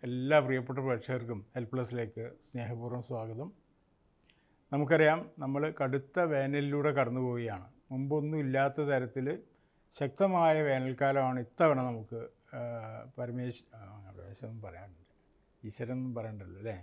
എല്ലാ പ്രിയപ്പെട്ട പ്രേക്ഷകർക്കും ഹെൽപ്പ് പ്ലസിലേക്ക് സ്നേഹപൂർവ്വം സ്വാഗതം നമുക്കറിയാം നമ്മൾ കടുത്ത വേനലിലൂടെ കടന്നു പോവുകയാണ് മുമ്പൊന്നും ഇല്ലാത്ത തരത്തിൽ ശക്തമായ വേനൽക്കാലമാണ് ഇത്തവണ നമുക്ക് ആ, പരമേശ് ആ, പരമേശ്വരൻ പറയാനുണ്ട് ഈശ്വരൻ എന്നും പറയണ്ടല്ലോ അല്ലേ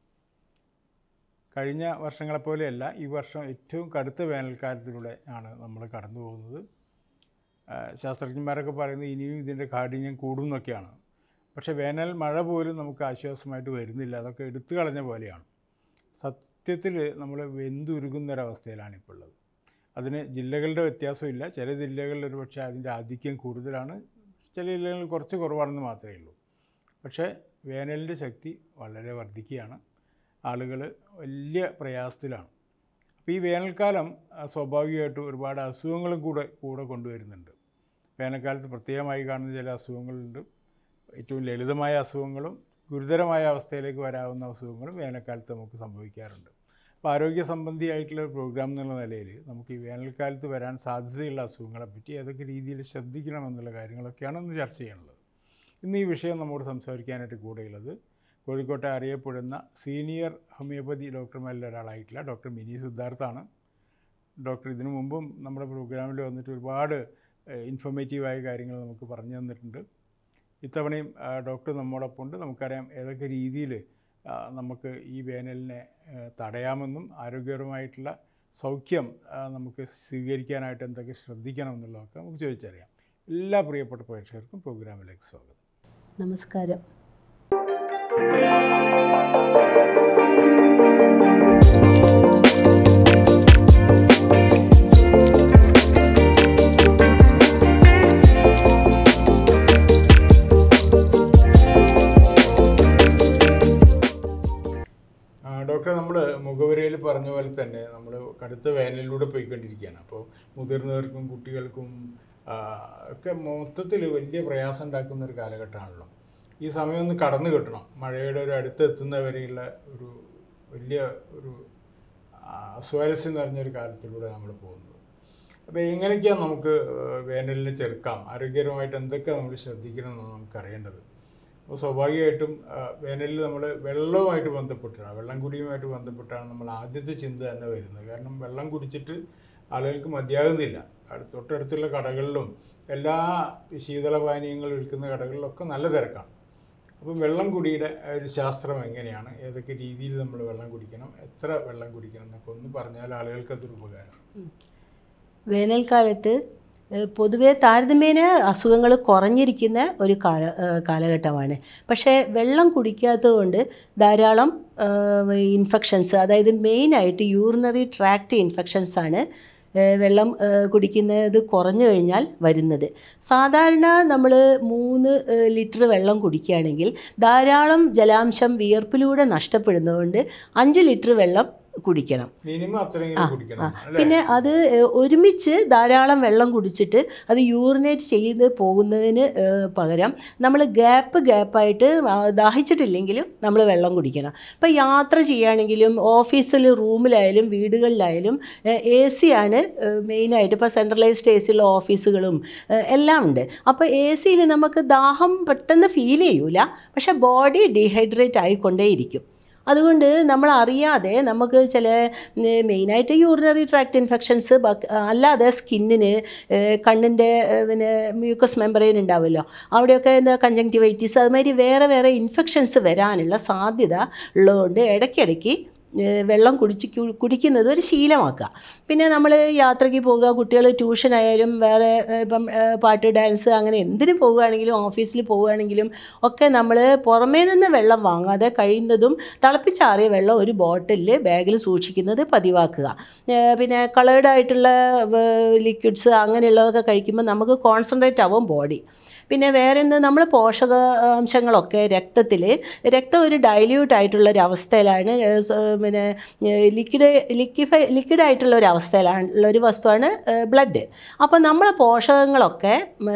കഴിഞ്ഞ വർഷങ്ങളെപ്പോലെയല്ല ഈ വർഷം ഏറ്റവും കടുത്ത വേനൽക്കാലത്തിലൂടെ ആണ് നമ്മൾ കടന്നു പോകുന്നത് ആ, ശാസ്ത്രജ്ഞന്മാരൊക്കെ പറയുന്നത് ഇനിയും ഇതിൻ്റെ കാഠിന്യം കൂടും എന്നൊക്കെയാണ് പക്ഷേ വേനൽ മഴ പോലും നമുക്ക് ആശ്വാസമായിട്ട് വരുന്നില്ല അതൊക്കെ എടുത്തു കളഞ്ഞ പോലെയാണ് സത്യത്തിൽ നമ്മൾ വെന്തുരുകുന്നൊരവസ്ഥയിലാണ് ഇപ്പോൾ ഉള്ളത് അതിന് ജില്ലകളുടെ വ്യത്യാസമില്ല ചില ജില്ലകളിൽ ഒരു പക്ഷേ അതിൻ്റെ ആധിക്യം കൂടുതലാണ് ചില ജില്ലകളിൽ കുറച്ച് കുറവാണെന്ന് മാത്രമേ ഉള്ളൂ പക്ഷേ വേനലിൻ്റെ ശക്തി വളരെ വർദ്ധിക്കുകയാണ് ആളുകൾ വലിയ പ്രയാസത്തിലാണ് അപ്പോൾ ഈ വേനൽക്കാലം ആ, സ്വാഭാവികമായിട്ടും ഒരുപാട് അസുഖങ്ങളും കൂടെ കൂടെ കൊണ്ടുവരുന്നുണ്ട് വേനൽക്കാലത്ത് പ്രത്യേകമായി കാണുന്ന ചില അസുഖങ്ങളുണ്ട് ഏറ്റവും ലളിതമായ അസുഖങ്ങളും ഗുരുതരമായ അവസ്ഥയിലേക്ക് വരാവുന്ന അസുഖങ്ങളും വേനൽക്കാലത്ത് നമുക്ക് സംഭവിക്കാറുണ്ട് അപ്പോൾ ആരോഗ്യ സംബന്ധിയായിട്ടുള്ള ഒരു പ്രോഗ്രാം എന്നുള്ള നിലയിൽ നമുക്ക് ഈ വേനൽക്കാലത്ത് വരാൻ സാധ്യതയുള്ള അസുഖങ്ങളെ പറ്റി ഏതൊക്കെ രീതിയിൽ ശ്രദ്ധിക്കണം എന്നുള്ള കാര്യങ്ങളൊക്കെയാണ് ഇന്ന് ചർച്ച ചെയ്യാനുള്ളത് ഇന്ന് ഈ വിഷയം നമ്മോട് സംസാരിക്കാനായിട്ട് കൂടെയുള്ളത് കോഴിക്കോട്ടെ അറിയപ്പെടുന്ന സീനിയർ ഹോമിയോപ്പതി ഡോക്ടർമാരിൽ ഒരാളായിട്ടുള്ള ഡോക്ടർ മിനി സിദ്ധാർത്ഥാണ് ഡോക്ടർ ഇതിനു മുമ്പും നമ്മുടെ പ്രോഗ്രാമിൽ വന്നിട്ട് ഒരുപാട് ഇൻഫോർമേറ്റീവായ കാര്യങ്ങൾ നമുക്ക് പറഞ്ഞു തന്നിട്ടുണ്ട് ഇത്തവണയും ആ, ഡോക്ടർ നമ്മോടൊപ്പം ഉണ്ട് നമുക്കറിയാം ഏതൊക്കെ രീതിയിൽ നമുക്ക് ഈ വേനലിനെ ആ, തടയാമെന്നും ആരോഗ്യപരമായിട്ടുള്ള സൗഖ്യം ആ, നമുക്ക് സ്വീകരിക്കാനായിട്ട് എന്തൊക്കെ ശ്രദ്ധിക്കണം എന്നുള്ളതൊക്കെ നമുക്ക് ചോദിച്ചറിയാം എല്ലാ പ്രിയപ്പെട്ട പ്രേക്ഷകർക്കും പ്രോഗ്രാമിലേക്ക് സ്വാഗതം നമസ്കാരം ആ, ഡോക്ടർ നമ്മൾ മുഖവരയിൽ പറഞ്ഞ പോലെ തന്നെ നമ്മൾ കടുത്ത വേനലിലൂടെ പോയിക്കൊണ്ടിരിക്കുകയാണ് അപ്പോൾ മുതിർന്നവർക്കും കുട്ടികൾക്കും ആ, ഒക്കെ മൊത്തത്തിൽ വലിയ പ്രയാസം ഉണ്ടാക്കുന്ന ഒരു കാലഘട്ടമാണല്ലോ ഈ സമയം ഒന്ന് കടന്നു കിട്ടണം മഴയുടെ ഒരു അടുത്തെത്തുന്നവരെയുള്ള ഒരു വലിയ ഒരു ആ, അസ്വാരസ്യം നിറഞ്ഞൊരു കാലത്തിലൂടെ നമ്മൾ പോകുന്നത് അപ്പോൾ എങ്ങനെയൊക്കെയാണ് നമുക്ക് ആ, വേനലിനെ ചെറുക്കാം ആരോഗ്യപരമായിട്ട് എന്തൊക്കെ നമ്മൾ ശ്രദ്ധിക്കണം എന്നാണ് നമുക്ക് അറിയേണ്ടത് അപ്പോൾ സ്വാഭാവികമായിട്ടും ആ, വേനലിൽ നമ്മൾ വെള്ളവുമായിട്ട് ബന്ധപ്പെട്ടാണ് വെള്ളം കുടിയുമായിട്ട് ബന്ധപ്പെട്ടാണ് നമ്മൾ ആദ്യത്തെ ചിന്ത തന്നെ വരുന്നത് കാരണം വെള്ളം കുടിച്ചിട്ട് ആളുകൾക്ക് മതിയാകുന്നില്ല അടുത്ത് തൊട്ടടുത്തുള്ള കടകളിലും എല്ലാ ശീതളപാനീയങ്ങൾ വിൽക്കുന്ന കടകളിലൊക്കെ നല്ല തിരക്കാണ് അപ്പം വെള്ളം കുടിയുടെ ഒരു ശാസ്ത്രം എങ്ങനെയാണ് ഏതൊക്കെ രീതിയിൽ നമ്മൾ വെള്ളം കുടിക്കണം എത്ര വെള്ളം കുടിക്കണം എന്നൊക്കെ ഒന്ന് പറഞ്ഞാൽ ആളുകൾക്ക് അതൊരു ഉപകാരം വേനൽക്കാലത്ത് ഏഹ്, പൊതുവെ താരതമ്യേന അസുഖങ്ങൾ കുറഞ്ഞിരിക്കുന്ന ഒരു കാല ഏഹ്, കാലഘട്ടമാണ് പക്ഷേ വെള്ളം കുടിക്കാത്തത് കൊണ്ട് ധാരാളം ഇൻഫെക്ഷൻസ് അതായത് മെയിനായിട്ട് യൂറിനറി ട്രാക്റ്റ് ഇൻഫെക്ഷൻസ് ആണ് ഏഹ്, വെള്ളം ഏഹ്, കുടിക്കുന്നത് കുറഞ്ഞു കഴിഞ്ഞാൽ വരുന്നത് സാധാരണ നമ്മൾ മൂന്ന് ഏഹ്, ലിറ്റർ വെള്ളം കുടിക്കുകയാണെങ്കിൽ ധാരാളം ജലാംശം വിയർപ്പിലൂടെ നഷ്ടപ്പെടുന്നതുകൊണ്ട് അഞ്ച് ലിറ്റർ വെള്ളം കുടിക്കണം മിനിമം അത്രയെങ്കിലും കുടിക്കണം അല്ലേ പിന്നെ അത് ഏഹ്, ഒരുമിച്ച് ധാരാളം വെള്ളം കുടിച്ചിട്ട് അത് യൂറിനേറ്റ് ചെയ്ത് പോകുന്നതിന് ഏഹ്, പകരം നമ്മൾ ഗ്യാപ്പ് ഗ്യാപ്പായിട്ട് ദാഹിച്ചിട്ടില്ലെങ്കിലും നമ്മൾ വെള്ളം കുടിക്കണം ഇപ്പം യാത്ര ചെയ്യുകയാണെങ്കിലും ഓഫീസിൽ റൂമിലായാലും വീടുകളിലായാലും എ സി ആണ് മെയിനായിട്ട് ഇപ്പോൾ സെൻട്രലൈസ്ഡ് എ സിയുള്ള ഓഫീസുകളും ഏഹ്, എല്ലാം ഉണ്ട് അപ്പോൾ എ സിയിൽ നമുക്ക് ദാഹം പെട്ടെന്ന് ഫീൽ ചെയ്യൂല പക്ഷേ ബോഡി ഡീഹൈഡ്രേറ്റ് ആയിക്കൊണ്ടേയിരിക്കും അതുകൊണ്ട് നമ്മൾ അറിയാതെ നമുക്ക് ചില മെയിനായിട്ട് യൂറിനറി ട്രാക്ട് ഇൻഫെക്ഷൻസ് അല്ലാതെ സ്കിന്നിന് കണ്ണിൻ്റെ പിന്നെ മ്യൂക്കസ് മെമ്പറൈൻ ഉണ്ടാവുമല്ലോ അവിടെയൊക്കെ എന്താ കഞ്ചങ്ക്റ്റിവൈറ്റിസ് അതുമാതിരി വേറെ വേറെ ഇൻഫെക്ഷൻസ് വരാനുള്ള സാധ്യത ഉള്ളതുകൊണ്ട് ഇടയ്ക്കിടയ്ക്ക് ഏഹ് വെള്ളം കുടിച്ച് കു- കുടിക്കുന്നത് ഒരു ശീലമാക്കുക പിന്നെ നമ്മൾ യാത്രയ്ക്ക് പോകുക കുട്ടികൾ ട്യൂഷൻ ആയാലും വേറെ ഏഹ് ഇപ്പം ഏഹ് പാട്ട് ഡാൻസ് അങ്ങനെ എന്തിനു പോകുകയാണെങ്കിലും ഓഫീസിൽ പോവുകയാണെങ്കിലും ഒക്കെ നമ്മൾ പുറമേ നിന്ന് വെള്ളം വാങ്ങാതെ കഴിയുന്നതും തിളപ്പിച്ചാറിയ വെള്ളം ഒരു ബോട്ടിലിൽ ബാഗിൽ സൂക്ഷിക്കുന്നത് പതിവാക്കുക ഏഹ് പിന്നെ കളേർഡ് ആയിട്ടുള്ള ലിക്വിഡ്സ് അങ്ങനെയുള്ളതൊക്കെ കഴിക്കുമ്പോൾ നമുക്ക് കോൺസെൻട്രേറ്റ് ആവും ബോഡി പിന്നെ വേറെ ഒന്ന് നമ്മൾ പോഷകാംശങ്ങളൊക്കെ രക്തത്തിൽ രക്തം ഒരു ഡൈല്യൂട്ട് ആയിട്ടുള്ള ഒരു അവസ്ഥയിലാണ് ഏഹ് സ- പിന്നെ ലിക്വിഡ് ലിക്വിഫൈ ലിക്വിഡ് ആയിട്ടുള്ള ഒരു അവസ്ഥയിലാണ് ഉള്ള ഒരു വസ്തുവാണ് ബ്ലഡ് അപ്പോൾ നമ്മളെ പോഷകങ്ങളൊക്കെ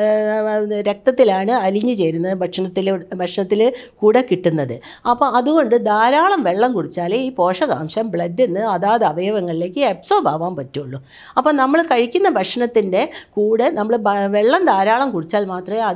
ഏഹ് രക്തത്തിലാണ് അലിഞ്ഞു ചേരുന്നത് ഭക്ഷണത്തിൽ ഭക്ഷണത്തിൽ കൂടെ കിട്ടുന്നത് അപ്പോൾ അതുകൊണ്ട് ധാരാളം വെള്ളം കുടിച്ചാലേ ഈ പോഷകാംശം ബ്ലഡിൽ നിന്ന് അതാത് അവയവങ്ങളിലേക്ക് അബ്സോർബ് ആവാൻ പറ്റുള്ളൂ അപ്പോൾ നമ്മൾ കഴിക്കുന്ന ഭക്ഷണത്തിൻ്റെ കൂടെ നമ്മൾ വെള്ളം ധാരാളം കുടിച്ചാൽ മാത്രമേ അത്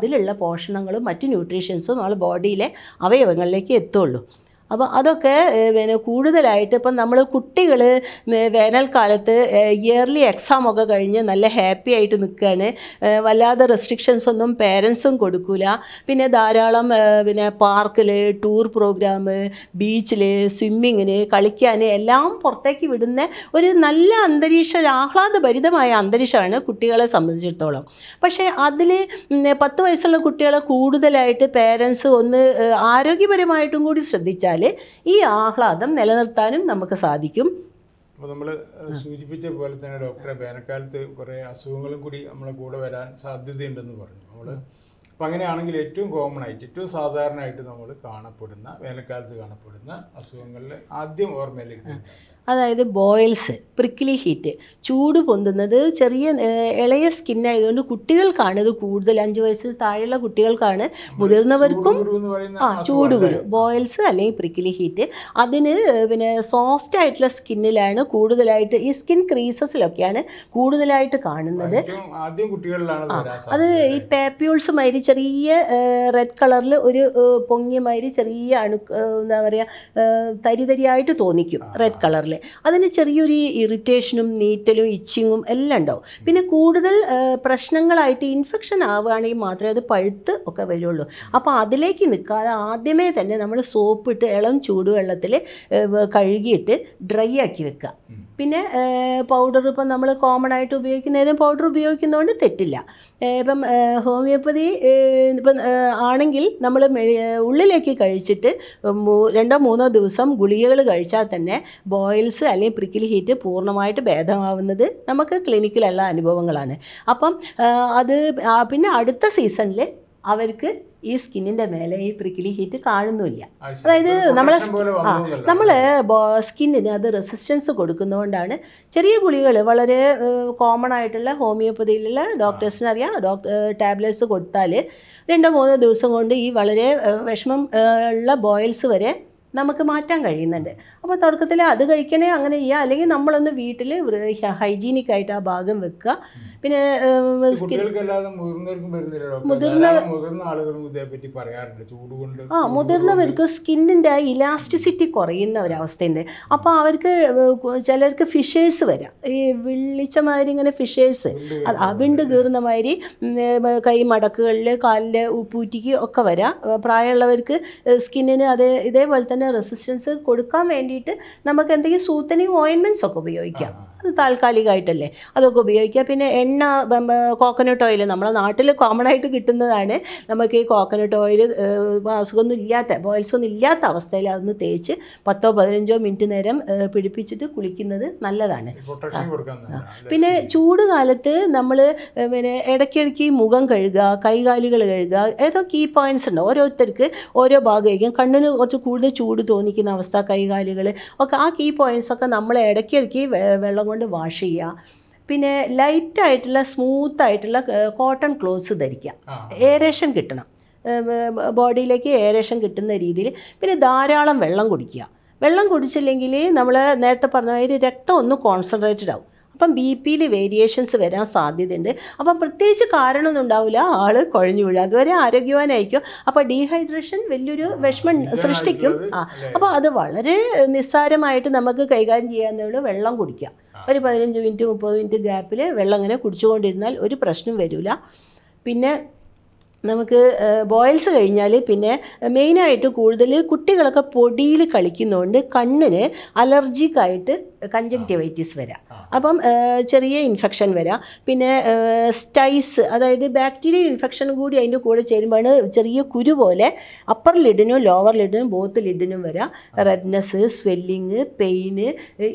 അതിലുള്ള പോഷണങ്ങളും മറ്റു ന്യൂട്രീഷ്യൻസും നമ്മളെ ബോഡിയിലെ അവയവങ്ങളിലേക്ക് എത്തുള്ളൂ അപ്പോൾ അതൊക്കെ ഏഹ്, പിന്നെ കൂടുതലായിട്ട് ഇപ്പം നമ്മൾ കുട്ടികൾ വേനൽക്കാലത്ത് ഇയർലി എക്സാം ഒക്കെ കഴിഞ്ഞ് നല്ല ഹാപ്പി ആയിട്ട് നിൽക്കുകയാണ് ഏഹ്, വല്ലാതെ റെസ്ട്രിക്ഷൻസ് ഒന്നും പേരൻസും കൊടുക്കൂല പിന്നെ ധാരാളം ഏഹ്, പിന്നെ പാർക്കിൽ ടൂർ പ്രോഗ്രാം ബീച്ചിൽ സ്വിമ്മിങ്ങിന് കളിക്കാൻ എല്ലാം പുറത്തേക്ക് വിടുന്ന ഒരു നല്ല അന്തരീക്ഷ ഒരു ആഹ്ലാദഭരിതമായ അന്തരീക്ഷമാണ് കുട്ടികളെ സംബന്ധിച്ചിടത്തോളം പക്ഷേ അതിൽ പത്ത് വയസ്സുള്ള കുട്ടികളെ കൂടുതലായിട്ട് പേരൻസ് ഒന്ന് ഏഹ്, ആരോഗ്യപരമായിട്ടും കൂടി ശ്രദ്ധിച്ചാൽ ഈ ആഹ്ലാദം നിലനിർത്താനും നമുക്ക് സാധിക്കും അപ്പോൾ നമ്മൾ സൂചിപ്പിച്ച പോലെ തന്നെ ഡോക്ടറെ വേനൽക്കാലത്ത് കുറേ അസുഖങ്ങളും കൂടി നമ്മളെ കൂടെ വരാൻ സാധ്യതയുണ്ടെന്ന് പറഞ്ഞു നമ്മൾ അപ്പം അങ്ങനെയാണെങ്കിൽ ഏറ്റവും കോമൺ ആയിട്ട് ഏറ്റവും സാധാരണയായിട്ട് നമ്മൾ കാണപ്പെടുന്ന വേനൽക്കാലത്ത് കാണപ്പെടുന്ന അസുഖങ്ങളിൽ ആദ്യം ഓർമ്മയിലേക്ക് വരുന്നത് അതായത് ബോയിൽസ് പ്രിക്കിലി ഹീറ്റ് ചൂട് പൊന്തുന്നത് ചെറിയ ഏഹ്, ഇളയ സ്കിൻ ആയതുകൊണ്ട് കുട്ടികൾക്കാണ് ഇത് കൂടുതൽ അഞ്ച് വയസ്സിൽ താഴെയുള്ള കുട്ടികൾക്കാണ് മുതിർന്നവർക്കും ചൂടുകുരു എന്ന് പറയുന്ന ആ അസുഖം ചൂടുകുരു അല്ലേ? ബോയിൽസ് അല്ലെങ്കിൽ പ്രിക്കിലി ഹീറ്റ് അതിന് ഏഹ്, പിന്നെ സോഫ്റ്റ് ആയിട്ടുള്ള സ്കിന്നിലാണ് കൂടുതലായിട്ട് ഈ സ്കിൻ ക്രീസസിലൊക്കെയാണ് കൂടുതലായിട്ട് കാണുന്നത് ഏറ്റവും ആദ്യം കുട്ടികളിലാണ് ഇത് വരാൻ അത് സാധ്യത ഈ പാപ്യൂൾസ് മാതിരി ചെറിയ റെഡ് കളറിൽ ഒരു ഏഹ്, പൊങ്ങിയ മാതിരി ചെറിയ അണു ഏഹ്, എന്താ പറയുക തരി തരിയായിട്ട് തോന്നിക്കും റെഡ് കളറിൽ അതിന് ചെറിയൊരു ഇറിറ്റേഷനും നീറ്റലും ഇച്ചിങ്ങും എല്ലാം ഉണ്ടാവും പിന്നെ കൂടുതൽ ഏഹ്, പ്രശ്നങ്ങളായിട്ട് ഇൻഫെക്ഷൻ ആവുകയാണെങ്കിൽ മാത്രമേ അത് പഴുത്ത് ഒക്കെ വരുള്ളൂ അപ്പോൾ അതിലേക്ക് നിൽക്കാതെ ആദ്യമേ തന്നെ നമ്മൾ സോപ്പിട്ട് ഇളം ചൂടുവെള്ളത്തിൽ കഴുകിയിട്ട് ഡ്രൈ ആക്കി വെക്കുക ഉം. പിന്നെ പൗഡർ ഇപ്പം നമ്മൾ കോമൺ ആയിട്ട് ഉപയോഗിക്കുന്ന ഏതും പൗഡർ ഉപയോഗിക്കുന്നതുകൊണ്ട് തെറ്റില്ല ഏഹ് ഇപ്പം ഏഹ് ഹോമിയോപ്പതി ഏഹ് ഇപ്പം ഏഹ് ആണെങ്കിൽ നമ്മൾ ഉള്ളിലേക്ക് കഴിച്ചിട്ട് മൂ- രണ്ടോ മൂന്നോ ദിവസം ഗുളികകൾ കഴിച്ചാൽ തന്നെ ബോയിൽസ് അല്ലെങ്കിൽ പ്രിക്കിൽ ഹീറ്റ് പൂർണ്ണമായിട്ട് ഭേദമാവുന്നത് നമുക്ക് ക്ലിനിക്കിലുള്ള അനുഭവങ്ങളാണ് അപ്പം ഏഹ് അത് ആ പിന്നെ അടുത്ത സീസണിൽ അവർക്ക് ഈ സ്കിന്നിൻ്റെ മേലെ ഈ പ്രിക്കിലി ഹീറ്റ് കാണുന്നില്ല അത് ശരി. അതായത് ഒരു നമ്മളെ protection പോലെ ആ വന്നു എന്നല്ല. നമ്മൾ സ്കിന്നിന് അത് റെസിസ്റ്റൻസ് കൊടുക്കുന്നതുകൊണ്ടാണ് ചെറിയ ഗുളികൾ വളരെ കോമൺ ആയിട്ടുള്ള ഹോമിയോപ്പതിയിലുള്ള ഡോക്ടേഴ്സിന് അറിയാം ഡോക്ടർ ടാബ്ലറ്റ്സ് കൊടുത്താൽ രണ്ടോ മൂന്നോ ദിവസം കൊണ്ട് ഈ വളരെ ഏഹ്, വിഷമം ഏഹ്, ഉള്ള ബോയിൽസ് വരെ നമുക്ക് മാറ്റാൻ കഴിയുന്നുണ്ട് അപ്പോൾ തുടക്കത്തിൽ അത് കഴിക്കണേ അങ്ങനെ ചെയ്യുക അല്ലെങ്കിൽ നമ്മളൊന്ന് വീട്ടിൽ ഹൈജീനിക് ആയിട്ട് ആ ഭാഗം വെക്കുക പിന്നെ ഏഹ്, ഈ സ്കിൻ കുട്ടികൾക്കല്ലാതെ മുതിർന്നവർക്കും വരുന്നില്ല ഡോക്ടർ മുതിർന്ന- ധാരാളം മുതിർന്ന ആളുകളും ഇതേപ്പറ്റി പറയാറുണ്ട് ചൂട് കൊണ്ട് ആ മുതിർന്നവർക്ക് സ്കിന്നിൻ്റെ ആ ഇലാസ്റ്റിസിറ്റി കുറയുന്ന ഒരവസ്ഥയുണ്ട് അപ്പോൾ അവർക്ക് ഏഹ് ചിലർക്ക് ഫിഷേഴ്സ് വരാം ഈ വിള്ളിച്ച മാതിരി ഇങ്ങനെ ഫിഷേഴ്സ് അത് അവിണ്ട് കീറുന്ന മാതിരി ഉം, ഏഹ് കൈ മടക്കുകളിൽ കാലിൻ്റെ ഉപ്പൂറ്റിക്ക് ഒക്കെ വരാം ഏഹ് പ്രായമുള്ളവർക്ക് സ്കിന്നിന് അതേ ഇതേപോലെ തന്നെ റെസിസ്റ്റൻസ് കൊടുക്കാൻ വേണ്ടിയിട്ട് നമുക്ക് എന്തെങ്കിലും സൂത്തനിങ് ഓയിൻമെൻറ്റ്സ് ഒക്കെ ഉപയോഗിക്കാം അത് താൽക്കാലികമായിട്ടല്ലേ അതൊക്കെ ഉപയോഗിക്കുക പിന്നെ എണ്ണ കോക്കനട്ട് ഓയിൽ നമ്മളെ നാട്ടിൽ കോമൺ ആയിട്ട് കിട്ടുന്നതാണ് നമുക്ക് ഈ കോക്കനട്ട് ഓയിൽ അസുഖമൊന്നും ഇല്ലാത്ത ബോയിൽസ് ഒന്നും ഇല്ലാത്ത അവസ്ഥയിൽ അതൊന്ന് തേച്ച് പത്തോ പതിനഞ്ചോ മിനിറ്റ് നേരം ഏഹ് പിടിപ്പിച്ചിട്ട് കുളിക്കുന്നത് നല്ലതാണ് പ്രൊട്ടക്ഷൻ കൊടുക്കാൻ തന്നെ അല്ലേ? പിന്നെ ചൂട് കാലത്ത് നമ്മൾ പിന്നെ ഇടയ്ക്കിടയ്ക്ക് ഈ മുഖം കഴുകുക കൈകാലുകൾ കഴുകുക ഏതോ കീ പോയിന്റ്സ് ഉണ്ട് ഓരോരുത്തർക്ക് ഓരോ ഭാഗമായിരിക്കും കണ്ണിന് കുറച്ച് കൂടുതൽ ചൂട് തോന്നിക്കുന്ന അവസ്ഥ കൈകാലുകൾ ഒക്കെ ആ കീ പോയിന്റ്സ് ഒക്കെ നമ്മൾ ഇടയ്ക്കിടയ്ക്ക് വെ- വെള്ളം കൊണ്ട് വാഷ് ചെയ്യുക പിന്നെ ലൈറ്റ് ആയിട്ടുള്ള സ്മൂത്ത് ആയിട്ടുള്ള കോട്ടൺ ക്ലോത്ത്സ് ധരിക്കുക ആ, ഏരേഷൻ കിട്ടണം ബോഡിയിലേക്ക് ഏരേഷൻ കിട്ടുന്ന രീതിയിൽ പിന്നെ ധാരാളം വെള്ളം കുടിക്കുക വെള്ളം കുടിച്ചില്ലെങ്കിൽ നമ്മൾ നേരത്തെ പറഞ്ഞ മാതിരി രക്തം ഒന്ന് കോൺസെൻട്രേറ്റഡ് ആവും അപ്പം ബി പിയിൽ വേരിയേഷൻസ് വരാൻ സാധ്യതയുണ്ട് അപ്പം പ്രത്യേകിച്ച് കാരണമൊന്നും ഉണ്ടാവില്ല ആൾ കുഴഞ്ഞു വീഴുക അതുവരെ ആരോഗ്യവാനായിരിക്കും അപ്പോൾ ഡീഹൈഡ്രേഷൻ വലിയൊരു വിഷമം സൃഷ്ടിക്കും ആ അല്ലേ? അപ്പോൾ അത് വളരെ നിസ്സാരമായിട്ട് നമുക്ക് കൈകാര്യം ചെയ്യാവുന്നേ ഉള്ളൂ വെള്ളം കുടിക്കുക ഒരു പതിനഞ്ച് മിനിറ്റ് മുപ്പത് മിനിറ്റ് ഗ്യാപ്പിൽ വെള്ളം ഇങ്ങനെ കുടിച്ചുകൊണ്ടിരുന്നാൽ ഒരു പ്രശ്നം വരില്ല പിന്നെ നമുക്ക് ബോയിൽസ് കഴിഞ്ഞാൽ പിന്നെ മെയിനായിട്ട് കൂടുതൽ കുട്ടികളൊക്കെ പൊടിയിൽ കളിക്കുന്നതുകൊണ്ട് കണ്ണിന് അലർജിക് ആയിട്ട് കഞ്ചക്റ്റിവൈറ്റിസ് വരാം ആ. അപ്പം ആ, ചെറിയ ഇൻഫെക്ഷൻ വരാം പിന്നെ സ്റ്റൈസ് അതായത് ബാക്ടീരിയൽ ഇൻഫെക്ഷൻ കൂടി അതിൻ്റെ കൂടെ ചേരുമ്പോഴാണ് ചെറിയ കുരു പോലെ അപ്പർ ലിഡിനും ലോവർ ലിഡിനും ബോത്ത് ലിഡിനും വരാം റെഡ്നെസ് സ്വെല്ലിങ് പെയിന്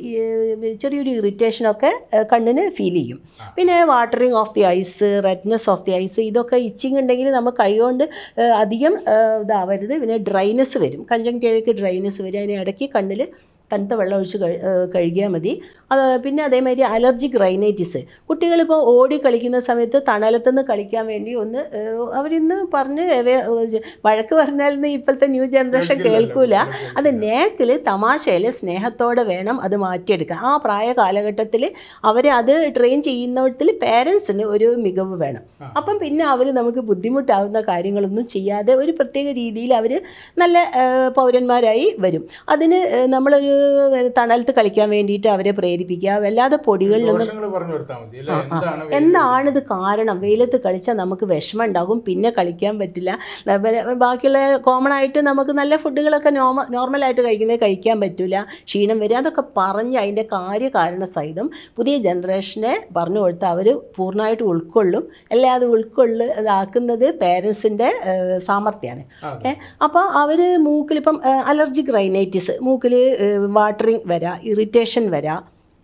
ചെറിയൊരു ഇറിറ്റേഷനൊക്കെ കണ്ണിന് ഫീൽ ചെയ്യും ആ. പിന്നെ watering of the eyes redness of the eyes ഇതൊക്കെ ഇച്ചിങ് ഉണ്ടെങ്കിൽ നമുക്ക് കൈകൊണ്ട് ആ, അധികം ആ, ഇതാവരുത് പിന്നെ ഡ്രൈനെസ് വരും കഞ്ചങ്റ്റീവയ്ക്ക് ഡ്രൈനെസ് വരും അതിന് ഇടയ്ക്ക് കണ്ണിൽ തണുത്ത വെള്ളം ഒഴിച്ച് കഴി ഏഹ് കഴിക്കിയാൽ മതി അത് പിന്നെ അതേമാതിരി അലർജിക് റൈനൈറ്റിസ് കുട്ടികളിപ്പോൾ ഓടി കളിക്കുന്ന സമയത്ത് തണലത്തുനിന്ന് കളിക്കാൻ വേണ്ടി ഒന്ന് ഏഹ് അവരിന്ന് പറഞ്ഞ് വേ- വഴക്ക് പറഞ്ഞാലൊന്നും ഇപ്പോഴത്തെ ന്യൂ ജനറേഷൻ കേൾക്കൂല അത് നേക്കിൽ തമാശയിൽ സ്നേഹത്തോടെ വേണം അത് മാറ്റിയെടുക്കാൻ ആ പ്രായ കാലഘട്ടത്തിൽ അവരെ അത് ട്രെയിൻ ചെയ്യുന്നിടത്തിൽ പേരൻസിന് ഒരു മികവ് വേണം ആ. അപ്പം പിന്നെ അവർ നമുക്ക് ബുദ്ധിമുട്ടാവുന്ന കാര്യങ്ങളൊന്നും ചെയ്യാതെ ഒരു പ്രത്യേക രീതിയിൽ അവർ നല്ല ആ, പൗരന്മാരായി വരും അതിന് ആ, നമ്മളൊരു തണലത്ത് കളിക്കാൻ വേണ്ടിയിട്ട് അവരെ പ്രേരിപ്പിക്കുക വല്ലാതെ പൊടികളിലൊന്നും ദോഷങ്ങൾ പറഞ്ഞു കൊടുത്താൽ മതി അല്ലേ ആ, ആ. എന്താണ് വെയിൽ എന്താണിത് കാരണം വെയിലത്ത് കളിച്ചാൽ നമുക്ക് വിഷമം ഉണ്ടാകും പിന്നെ കളിക്കാൻ പറ്റില്ല വേ- ബാക്കിയുള്ള കോമൺ ആയിട്ട് നമുക്ക് നല്ല ഫുഡുകളൊക്കെ നോർമ നോർമലായിട്ട് കഴിക്കുന്നത് കഴിക്കാൻ പറ്റില്ല ക്ഷീണം വരിക അതൊക്കെ പറഞ്ഞ് അതിൻ്റെ കാര്യകാരണ സഹിതം പുതിയ ജനറേഷനെ പറഞ്ഞു കൊടുത്ത് അവർ പൂർണ്ണമായിട്ട് ഉൾക്കൊള്ളും അല്ലെ അത് ഉൾക്കൊള്ളു ഇതാക്കുന്നത് പേരൻസിൻ്റെ സാമർഥ്യമാണ് അതെ. അപ്പോൾ അവർ മൂക്കിലിപ്പം അലർജിക് റൈനൈറ്റിസ് മൂക്കിൽ വാട്ടറിങ് വരാം ഇറിറ്റേഷൻ വരാം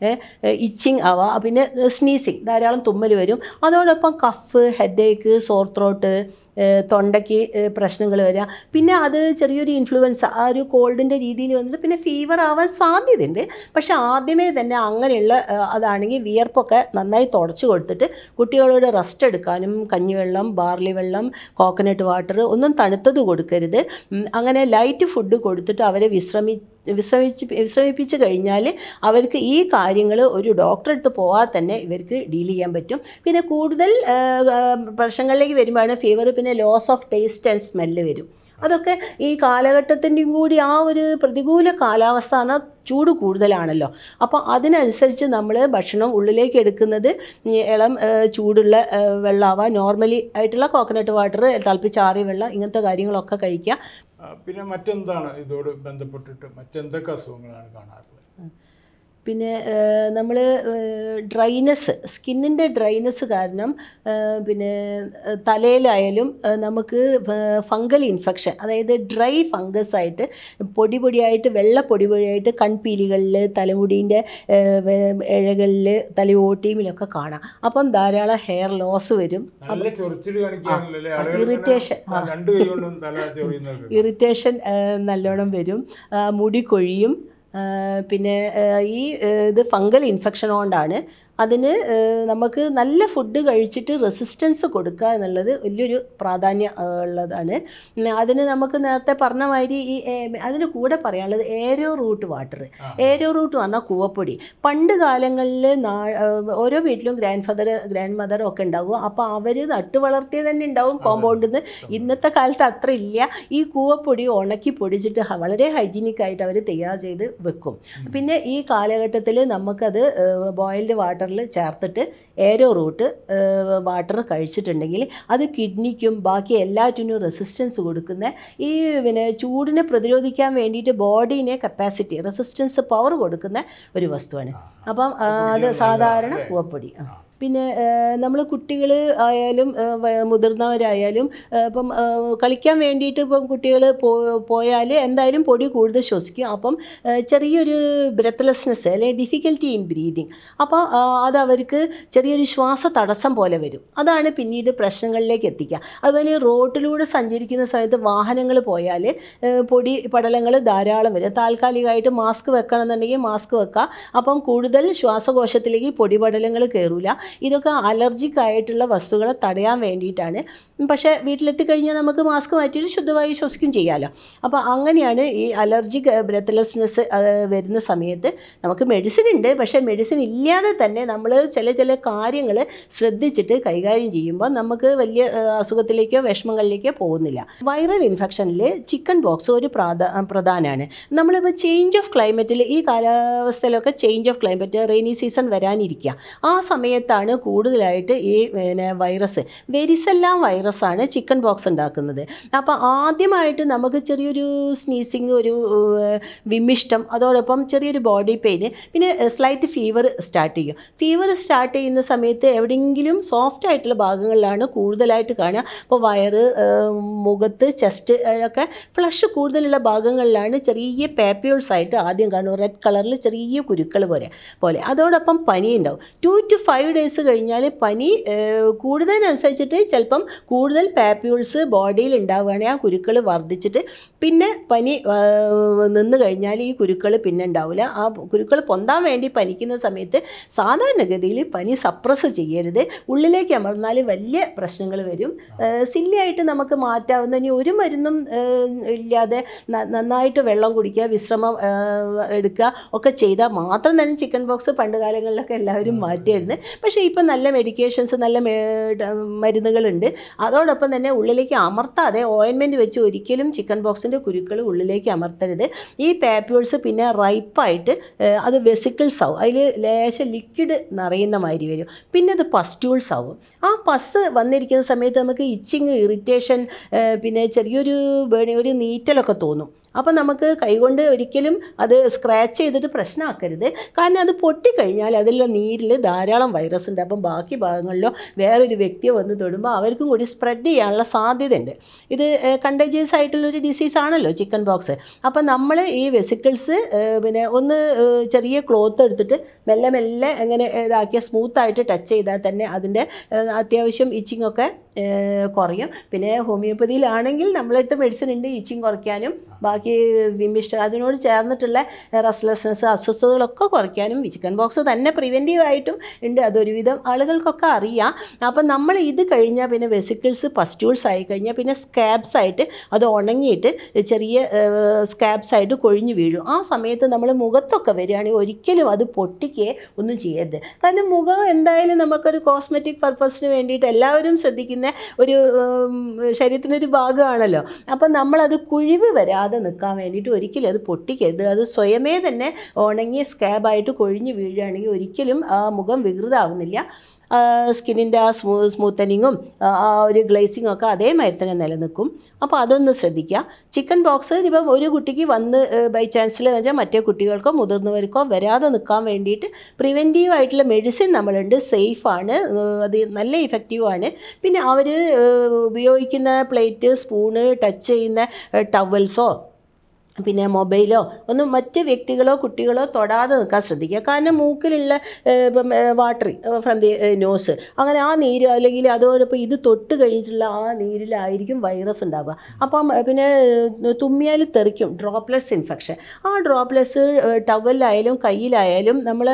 ഇച്ചിങ് ആവാം പിന്നെ സ്നീസിങ് ധാരാളം തുമ്മൽ വരും അതോടൊപ്പം കഫ് ഹെഡേക്ക് സോർ ത്രോട്ട് തൊണ്ടയ്ക്ക് പ്രശ്നങ്ങൾ വരിക പിന്നെ അത് ചെറിയൊരു ഇൻഫ്ലുവൻസ് ആ ഒരു കോൾഡിൻ്റെ രീതിയിൽ വന്നിട്ട് പിന്നെ ഫീവർ ആവാൻ സാധ്യതയുണ്ട് പക്ഷെ ആദ്യമേ തന്നെ അങ്ങനെയുള്ള ആ, അതാണെങ്കിൽ വിയർപ്പൊക്കെ നന്നായി തുടച്ച് കൊടുത്തിട്ട് കുട്ടികളോട് റെസ്റ്റ് എടുക്കാനും കഞ്ഞിവെള്ളം ബാർലി വെള്ളം കോക്കനട്ട് വാട്ടർ ഒന്നും തണുത്തത് കൊടുക്കരുത് ഉം, അങ്ങനെ ലൈറ്റ് ഫുഡ് കൊടുത്തിട്ട് അവരെ വിശ്രമി വിശ്രമിച്ച് വിശ്രമിപ്പിച്ച് കഴിഞ്ഞാൽ അവർക്ക് ഈ കാര്യങ്ങൾ ഒരു ഡോക്ടറെ അടുത്ത് പോകാതെ തന്നെ ഇവർക്ക് ഡീൽ ചെയ്യാൻ പറ്റും പിന്നെ കൂടുതൽ ആ, ആ, പ്രശ്നങ്ങളിലേക്ക് വരുമ്പോഴാണ് ഫീവർ പിന്നെ loss of taste and smell വരും അതൊക്കെ ഈ കാലഘട്ടത്തിൻ്റെയും കൂടി ആ ഒരു പ്രതികൂല കാലാവസ്ഥ എന്ന് പറഞ്ഞാൽ ചൂട് കൂടുതലാണല്ലോ അപ്പോൾ അതിനനുസരിച്ച് നമ്മൾ ഭക്ഷണം ഉള്ളിലേക്ക് എടുക്കുന്നത് ഈ ഇളം ആ, ചൂടുള്ള ആ, വെള്ളമാവാം നോർമലി ആയിട്ടുള്ള കോക്കനട്ട് വാട്ടർ തിളപ്പിച്ചാറിയ വെള്ളം ഇങ്ങനത്തെ കാര്യങ്ങളൊക്കെ കഴിക്കുക ആ, പിന്നെ മറ്റെന്താണ് ഇതോട് ബന്ധപ്പെട്ടിട്ട് മറ്റെന്തൊക്കെ അസുഖങ്ങളാണ് കാണാറുള്ളത് പിന്നെ നമ്മൾ ഡ്രൈനെസ് സ്കിന്നിൻ്റെ ഡ്രൈനെസ് കാരണം ആ, പിന്നെ ആ, തലയിലായാലും ആ, നമുക്ക് ഫംഗൽ ഇൻഫെക്ഷൻ അതായത് ഡ്രൈ ഫംഗസ് ആയിട്ട് പൊടി പൊടിയായിട്ട് വെള്ള പൊടി പൊടിയായിട്ട് കൺപീലികളിൽ തലമുടീൻ്റെ ഇഴകളിൽ തലയോട്ടിയിലൊക്കെ കാണാം അപ്പം ധാരാളം ഹെയർ ലോസ് വരും നല്ല ചൊറിച്ചിൽ കാണിക്കാറില്ലല്ലേ ആളുകൾ irritation, ഇങ്ങനെ രണ്ട് കൈ കൊണ്ടും തല ചൊറിയുന്നത് ഇറിറ്റേഷൻ നല്ലോണം വരും ആ, മുടി കൊഴിയും ആ, പിന്നെ ആ, ഈ ആ, ഇത് ഫംഗൽ ഇൻഫെക്ഷൻ കൊണ്ടാണ് അതിന് ആ, നമുക്ക് നല്ല ഫുഡ് കഴിച്ചിട്ട് റെസിസ്റ്റൻസ് കൊടുക്കുക എന്നുള്ളത് വലിയൊരു പ്രാധാന്യം ആ, ഉള്ളതാണ് ഉം, അതിന് നമുക്ക് നേരത്തെ പറഞ്ഞ മാതിരി ഈ ഏ, അതിന് കൂടെ പറയാനുള്ളത് ഏരോ റൂട്ട് വാട്ടർ ആ. ഏരോ റൂട്ട് പറഞ്ഞാൽ കൂവപ്പൊടി പണ്ട് കാലങ്ങളിൽ ഓരോ വീട്ടിലും ഗ്രാൻഡ് ഫാദർ ഗ്രാൻഡ് മദർ ഒക്കെ ഉണ്ടാവും അപ്പോൾ അവർ നട്ടു വളർത്തിയത് തന്നെ ഉണ്ടാവും കോമ്പൗണ്ടിൽ നിന്ന് ഇന്നത്തെ കാലത്ത് അത്ര ഇല്ല ഈ കൂവപ്പൊടി ഉണക്കി പൊടിച്ചിട്ട് ഹ- വളരെ ഹൈജീനിക് ആയിട്ട് അവർ തയ്യാർ ചെയ്ത് വെക്കും പിന്നെ ഈ കാലഘട്ടത്തിൽ നമുക്കത് ബോയിൽഡ് വാട്ടറിൽ ചേർത്തിട്ട് ഏരോ റൂട്ട് വാട്ടർ കഴിച്ചിട്ടുണ്ടെങ്കിൽ അത് കിഡ്നിക്കും ബാക്കി എല്ലാറ്റിനും റെസിസ്റ്റൻസ് കൊടുക്കുന്ന ഈ പിന്നെ ചൂടിനെ പ്രതിരോധിക്കാൻ വേണ്ടിയിട്ട് ബോഡീനെ കപ്പാസിറ്റി റെസിസ്റ്റൻസ് പവർ കൊടുക്കുന്ന ഒരു വസ്തുവാണ് അപ്പം ആ, അത് കുടിക്കാൻ സാധാരണ നല്ലതാണ് കൂവപ്പൊടി ആ. ആ. പിന്നെ നമ്മൾ കുട്ടികൾ ആയാലും ആ, വ- മുതിർന്നവരായാലും ആ, ഇപ്പം ആ, കളിക്കാൻ വേണ്ടിയിട്ട് ഇപ്പം കുട്ടികൾ പോയാൽ എന്തായാലും പൊടി കൂടുതൽ ശ്വസിക്കും അപ്പം ആ, ചെറിയൊരു ബ്രെത്ത്ലെസ്നെസ് അല്ലെങ്കിൽ ഡിഫിക്കൽറ്റി ഇൻ ബ്രീതിങ് അപ്പോൾ അത് അവർക്ക് ചെറിയൊരു ശ്വാസ തടസ്സം പോലെ വരും അതാണ് പിന്നീട് പ്രശ്നങ്ങളിലേക്ക് എത്തിക്കുക അതുപോലെ ഈ റോട്ടിലൂടെ സഞ്ചരിക്കുന്ന സമയത്ത് വാഹനങ്ങൾ പോയാൽ പൊടി പടലങ്ങൾ ധാരാളം വരും താൽക്കാലികമായിട്ട് മാസ്ക് വെക്കണം എന്നുണ്ടെങ്കിൽ മാസ്ക് വെക്കുക അപ്പം കൂടുതൽ ശ്വാസകോശത്തിലേക്ക് പൊടിപടലങ്ങൾ കയറൂല ഇതൊക്കെ അലർജിക് ആയിട്ടുള്ള വസ്തുക്കളെ തടയാൻ വേണ്ടിയിട്ടാണ് പക്ഷേ വീട്ടിലെത്തി കഴിഞ്ഞാൽ നമുക്ക് മാസ്ക് മാറ്റിയിട്ട് ശുദ്ധമായി ശ്വസിക്കും ചെയ്യാമല്ലോ അപ്പോൾ അങ്ങനെയാണ് ഈ അലർജിക് ബ്രെത്ത്ലെസ്നെസ് വരുന്ന സമയത്ത് നമുക്ക് മെഡിസിൻ ഉണ്ട് പക്ഷേ മെഡിസിൻ ഇല്ലാതെ തന്നെ നമ്മൾ ചില ചില കാര്യങ്ങൾ ശ്രദ്ധിച്ചിട്ട് കൈകാര്യം ചെയ്യുമ്പോൾ നമുക്ക് വലിയ ആ, അസുഖത്തിലേക്കോ വിഷമങ്ങളിലേക്കോ പോകുന്നില്ല വൈറൽ ഇൻഫെക്ഷനിൽ ചിക്കൻ ബോക്സ് ഒരു പ്രാധാ പ്രധാനമാണ് നമ്മളിപ്പോൾ ചേഞ്ച് ഓഫ് ക്ലൈമറ്റിൽ ഈ കാലാവസ്ഥയിലൊക്കെ change of climate rainy season വരാനിരിക്കുക ആ സമയത്താണ് കൂടുതലായിട്ട് ഈ പിന്നെ വൈറസ് വെരിസെല്ലാം വൈറസാണ് ചിക്കൻ ബോക്സ് ഉണ്ടാക്കുന്നത് അപ്പോൾ ആദ്യമായിട്ട് നമുക്ക് ചെറിയൊരു സ്നീസിങ് ഒരു ഏഹ്, വിമ്മിഷ്ടം അതോടൊപ്പം ചെറിയൊരു ബോഡി പെയിന് പിന്നെ സ്ലൈറ്റ് ഫീവർ സ്റ്റാർട്ട് ചെയ്യും ഫീവർ സ്റ്റാർട്ട് ചെയ്യുന്ന സമയത്ത് എവിടെയെങ്കിലും സോഫ്റ്റ് ആയിട്ടുള്ള ഭാഗങ്ങളിലാണ് കൂടുതലായിട്ട് കാണുക ഇപ്പോൾ വയറ് ഏഹ്, മുഖത്ത് ചെസ്റ്റ് ഒക്കെ ഫ്ലഷ് കൂടുതലുള്ള ഭാഗങ്ങളിലാണ് ചെറിയ പാപ്യൂൾസ് ആയിട്ട് ആദ്യം കാണും റെഡ് കളറിൽ ചെറിയ കുരുക്കൾ പോലെ പോലെ അതോടൊപ്പം പനി ഉണ്ടാവും ടു ടു ഫൈവ് ഡേയ്സ് കഴിഞ്ഞാൽ പനി ഏഹ്, കൂടുന്നതിനനുസരിച്ചിട്ട് ചിലപ്പം കൂടുതൽ പാപ്യൂൾസ് ബോഡിയിൽ ഉണ്ടാവുകയാണെങ്കിൽ ആ കുരുക്കൾ വർദ്ധിച്ചിട്ട് പിന്നെ പനി ആ, നിന്ന് കഴിഞ്ഞാൽ ഈ കുരുക്കൾ പിന്നെ ഉണ്ടാവില്ല ആ കുരുക്കൾ പൊന്താൻ വേണ്ടി പനിക്കുന്ന സമയത്ത് സാധാരണഗതിയിൽ പനി സപ്രസ് ചെയ്യരുത് ഉള്ളിലേക്ക് അമർന്നാൽ വലിയ പ്രശ്നങ്ങൾ വരും സില്ലിയായിട്ട് നമുക്ക് മാറ്റാവുന്ന ഇനി ഒരു മരുന്നും ആ, ഇല്ലാതെ ന- നന്നായിട്ട് വെള്ളം കുടിക്കുക വിശ്രമം ആ, എടുക്കുക ഒക്കെ ചെയ്താൽ മാത്രം തന്നെ ചിക്കൻ ബോക്സ് പണ്ട് കാലങ്ങളിലൊക്കെ എല്ലാവരും മാറ്റിയായിരുന്നു പക്ഷേ ഇപ്പം നല്ല മെഡിക്കേഷൻസ് നല്ല മേ- ഡ- മരുന്നുകളുണ്ട് അതോടൊപ്പം തന്നെ ഉള്ളിലേക്ക് അമർത്താതെ ഓയിൻമെൻറ്റ് വെച്ച് ഒരിക്കലും ചിക്കൻ ബോക്സിൻ്റെ കുരുക്കൾ ഉള്ളിലേക്ക് അമർത്തരുത് ഈ പാപ്യൂൾസ് പിന്നെ റൈപ്പായിട്ട് അത് വെസിക്കിൾസ് ആവും അതിൽ ലേശം ലിക്വിഡ് നിറയുന്ന മാതിരി വരും പിന്നെ അത് പസ്റ്റൂൾസ് ആവും ആ പസ് വന്നിരിക്കുന്ന സമയത്ത് നമുക്ക് ഇച്ചിങ് ഇറിറ്റേഷൻ പിന്നെ ചെറിയൊരു ബേണി ഒരു നീറ്റലൊക്കെ തോന്നും അപ്പോൾ നമുക്ക് കൈകൊണ്ട് ഒരിക്കലും അത് സ്ക്രാച്ച് ചെയ്തിട്ട് പ്രശ്നമാക്കരുത് കാരണം അത് പൊട്ടിക്കഴിഞ്ഞാൽ അതിലുള്ള നീരിൽ ധാരാളം വൈറസ് ഉണ്ട് അപ്പം ബാക്കി ഭാഗങ്ങളിലോ വേറൊരു വ്യക്തിയെ വന്ന് തൊടുമ്പോൾ അവർക്കും കൂടി സ്പ്രെഡ് ചെയ്യാനുള്ള സാധ്യതയുണ്ട് ഇത് കണ്ടേജിയസ് ആയിട്ടുള്ളൊരു ഡിസീസ് ആണല്ലോ ചിക്കൻ ബോക്സ് അപ്പം നമ്മൾ ഈ വെസിക്കിൾസ് പിന്നെ ഒന്ന് ഏഹ്, ചെറിയ ക്ലോത്ത് എടുത്തിട്ട് മെല്ലെ മെല്ലെ അങ്ങനെ ഇതാക്കിയ സ്മൂത്തായിട്ട് ടച്ച് ചെയ്താൽ തന്നെ അതിൻ്റെ ഏഹ്, അത്യാവശ്യം ഇച്ചിങ് ഒക്കെ ഏഹ്, കുറയും പിന്നെ ഹോമിയോപ്പതിയിലാണെങ്കിൽ നമ്മളെടുത്ത് മെഡിസിൻ ഉണ്ട് ഇച്ചിങ് കുറയ്ക്കാനും ബാക്കി വിമിഷ്ട അതിനോട് ചേർന്നിട്ടുള്ള റെസ്ലെസ്നെസ് അസ്വസ്ഥതകളൊക്കെ കുറയ്ക്കാനും ചിക്കൻ ബോക്സ് തന്നെ പ്രിവെൻറ്റീവ് ആയിട്ടും ഉണ്ട് അതൊരുവിധം ആളുകൾക്കൊക്കെ അറിയാം അപ്പം നമ്മൾ ഇത് കഴിഞ്ഞാൽ പിന്നെ വെസിക്കിൾസ് പസ്റ്റൂൾസ് ആയി കഴിഞ്ഞാൽ പിന്നെ സ്കാബ്സ് ആയിട്ട് അത് ഉണങ്ങിയിട്ട് ചെറിയ സ്കാബ്സ് ആയിട്ട് കൊഴിഞ്ഞു വീഴും ആ സമയത്ത് നമ്മൾ മുഖത്തൊക്കെ വരികയാണെങ്കിൽ ഒരിക്കലും അത് പൊട്ടിക്കുകയെ ഒന്നും ചെയ്യരുത് കാരണം മുഖം എന്തായാലും നമുക്കൊരു കോസ്മെറ്റിക് പർപ്പസിന് വേണ്ടിയിട്ട് എല്ലാവരും ശ്രദ്ധിക്കുന്ന ഒരു ഉം, ശരീരത്തിനൊരു ഭാഗമാണല്ലോ അപ്പം നമ്മളത് കുഴിവ് വരാതെ നിൽക്കാൻ വേണ്ടിയിട്ട് ഒരിക്കലും അത് പൊട്ടിക്കരുത് അത് സ്വയമേ തന്നെ ഉണങ്ങിയ സ്കാബായിട്ട് കൊഴിഞ്ഞു വീഴുകയാണെങ്കിൽ ഒരിക്കലും ആ മുഖം വികൃതമാവുന്നില്ല സ്കിന്നിൻ്റെ ആ സ്മൂ സ്മൂത്തനിങ്ങും ആ ഒരു ഗ്ലേസിങ്ങും ഒക്കെ അതേമാതിരി തന്നെ നിലനിൽക്കും അപ്പോൾ അതൊന്ന് ശ്രദ്ധിക്കുക ചിക്കൻ ബോക്സ് ഇപ്പം ഒരു കുട്ടിക്ക് വന്ന് ബൈ ചാൻസിൽ വെച്ചാൽ മറ്റേ കുട്ടികൾക്കോ മുതിർന്നവർക്കോ വരാതെ നിൽക്കാൻ വേണ്ടിയിട്ട് പ്രിവെൻറ്റീവ് ആയിട്ടുള്ള മെഡിസിൻ നമ്മളുണ്ട് സേഫാണ് അത് നല്ല ഇഫക്റ്റീവാണ് പിന്നെ അവർ ഉപയോഗിക്കുന്ന പ്ലേറ്റ് സ്പൂണ് ടച്ച് ചെയ്യുന്ന ടവൽസോ പിന്നെ മൊബൈലോ ഒന്നും മറ്റ് വ്യക്തികളോ കുട്ടികളോ തൊടാതെ നിൽക്കാൻ ശ്രദ്ധിക്കുക കാരണം മൂക്കിലുള്ള ഏഹ്, ഇപ്പം വാട്ടർ ഫ്രം ദി നോസ് അങ്ങനെ ആ നീര് അല്ലെങ്കിൽ അതോടൊപ്പം ഇത് തൊട്ട് കഴിഞ്ഞിട്ടുള്ള ആ നീരിലായിരിക്കും വൈറസ് ഉണ്ടാവുക അപ്പം ഏഹ്, പിന്നെ ഏഹ്, തുമ്മിയാൽ തെറിക്കും ഡ്രോപ്ലെറ്റ്സ് ഇൻഫെക്ഷൻ ആ ഡ്രോപ്ലെറ്റ്സ് ടവലിലായാലും കയ്യിലായാലും നമ്മൾ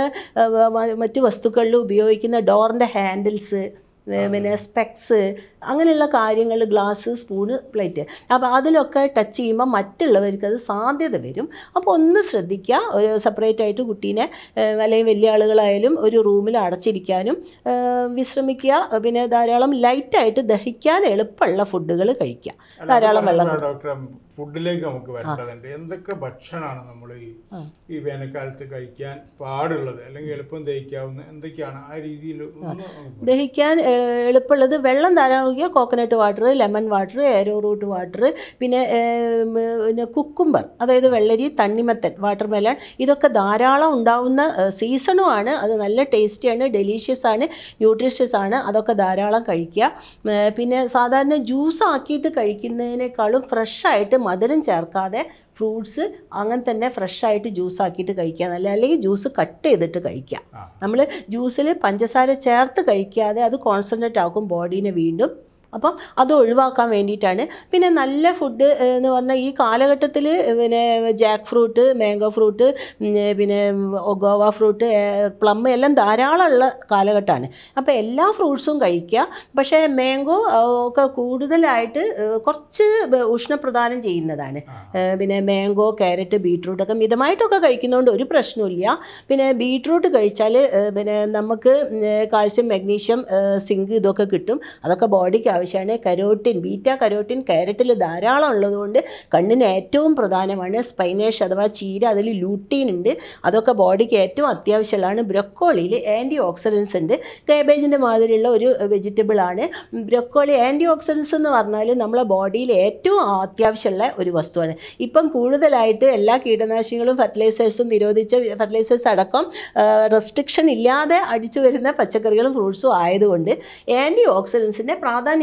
മറ്റ് വസ്തുക്കളിൽ ഉപയോഗിക്കുന്ന ഡോറിൻ്റെ ഹാൻഡിൽസ് പിന്നെ സ്പെക്സ് അങ്ങനെയുള്ള കാര്യങ്ങൾ ഗ്ലാസ് സ്പൂണ് പ്ലേറ്റ് അപ്പോൾ അതിലൊക്കെ ടച്ച് ചെയ്യുമ്പോൾ മറ്റുള്ളവർക്ക് അത് സാധ്യത വരും അപ്പോൾ ഒന്ന് ശ്രദ്ധിക്കുക ഒരു സെപ്പറേറ്റ് ആയിട്ട് കുട്ടീനെ ഏഹ്, അല്ലെങ്കിൽ വലിയ ആളുകളായാലും ഒരു റൂമിൽ അടച്ചിരിക്കാനും ഏഹ്, വിശ്രമിക്കുക പിന്നെ ധാരാളം ലൈറ്റായിട്ട് ദഹിക്കാൻ എളുപ്പമുള്ള ഫുഡുകൾ കഴിക്കുക അല്ല, ധാരാളം അത് വെള്ളം പറഞ്ഞല്ലോ ഡോക്ടർ ഫുഡിലേക്ക് നമുക്ക് വരേണ്ടതുണ്ട് എന്തൊക്കെ ഭക്ഷണമാണ് നമ്മൾ ഈ ആ. ഈ വേനൽക്കാലത്ത് കഴിക്കാൻ പാടുള്ളത് അല്ലെങ്കിൽ എളുപ്പം ദഹിക്കാവുന്ന എന്തൊക്കെയാണ് ആ രീതിയിൽ ഒന്ന് നമുക്ക് ദഹിക്കാൻ ഏഹ്, എളുപ്പമുള്ളത് വെള്ളം ധാരാളം കുടിക്കുക coconut water lemon water arrowroot water പിന്നെ ഏം, പിന്നെ കുക്കുംബർ അതായത് വെള്ളരി തണ്ണിമത്തൻ വാട്ടർ മെലൺ ഇതൊക്കെ ധാരാളം ഉണ്ടാവുന്ന സീസണും ആണ് അത് നല്ല ടേസ്റ്റിയാണ് ഡെലീഷ്യസ് ആണ് ന്യൂട്രീഷ്യസ് ആണ് അതൊക്കെ ധാരാളം കഴിക്കുക ഏഹ്, പിന്നെ സാധാരണ ജ്യൂസ് ആക്കിയിട്ട് കഴിക്കുന്നതിനേക്കാളും ഫ്രഷായിട്ട് മധുരം ചേർക്കാതെ ഫ്രൂട്ട്സ് അങ്ങനെ തന്നെ ഫ്രഷായിട്ട് ജ്യൂസ് ആക്കിയിട്ട് കഴിക്കുക നല്ല അല്ലെങ്കിൽ ജ്യൂസ് കട്ട് ചെയ്തിട്ട് കഴിക്കുക ആ. നമ്മൾ ജ്യൂസിൽ പഞ്ചസാര ചേർത്ത് കഴിക്കാതെ അത് കോൺസെൻട്രേറ്റ് ആക്കും ബോഡീനെ വീണ്ടും അപ്പം അത് ഒഴിവാക്കാൻ വേണ്ടിയിട്ടാണ് പിന്നെ നല്ല ഫുഡ് എന്ന് പറഞ്ഞാൽ ഈ കാലഘട്ടത്തിൽ പിന്നെ ജാക്ക് ഫ്രൂട്ട് മാംഗോ ഫ്രൂട്ട് പിന്നെ ഗോവ ഫ്രൂട്ട് പ്ലം എല്ലാം ധാരാളമുള്ള കാലഘട്ടമാണ് അപ്പോൾ എല്ലാ ഫ്രൂട്ട്സും കഴിക്കുക പക്ഷേ മാംഗോ ഒക്കെ കൂടുതലായിട്ട് ഏഹ്, കുറച്ച് ബ- ഉഷ്ണപ്രദാനം ചെയ്യുന്നതാണ് ആ. ഏഹ് പിന്നെ മാംഗോ ക്യാരറ്റ് ബീട്രൂട്ടൊക്കെ മിതമായിട്ടൊക്കെ കഴിക്കുന്നതുകൊണ്ട് ഒരു പ്രശ്നമില്ല പിന്നെ ബീട്രൂട്ട് കഴിച്ചാൽ പിന്നെ നമുക്ക് കാൽസ്യം മഗ്നീഷ്യം സിങ്ക് ഇതൊക്കെ കിട്ടും അതൊക്കെ ബോഡിക്ക് ആവശ്യമാണ് കരോട്ടിൻ ബീറ്റ കരോട്ടിൻ ക്യാരറ്റിൽ ധാരാളം ഉള്ളതുകൊണ്ട് കണ്ണിന് ഏറ്റവും പ്രധാനമാണ് സ്പൈനേഷ് അഥവാ ചീര അതിൽ ലൂട്ടീൻ ഉണ്ട് അതൊക്കെ ബോഡിക്ക് ഏറ്റവും അത്യാവശ്യമുള്ളതാണ് ബ്രൊക്കോളിയിൽ ആൻറ്റി ഓക്സിഡൻസ് ഉണ്ട് കാബേജിൻ്റെ മാതിരിയുള്ള ഒരു വെജിറ്റബിൾ ആണ് ബ്രൊക്കോളി ആൻറ്റി ഓക്സിഡൻസ് എന്ന് പറഞ്ഞാൽ നമ്മളെ ബോഡിയിൽ ഏറ്റവും അത്യാവശ്യമുള്ള ഒരു വസ്തുവാണ് ഇപ്പം കൂടുതലായിട്ട് എല്ലാ കീടനാശിനികളും ഫെർട്ടിലൈസേഴ്സും നിരോധിച്ച ഫെർട്ടിലൈസേഴ്സ് അടക്കം റെസ്ട്രിക്ഷൻ ഇല്ലാതെ അടിച്ചു വരുന്ന പച്ചക്കറികളും ഫ്രൂട്ട്സും ആയതുകൊണ്ട് ആൻറ്റി ഓക്സിഡൻസിൻ്റെ പ്രാധാന്യം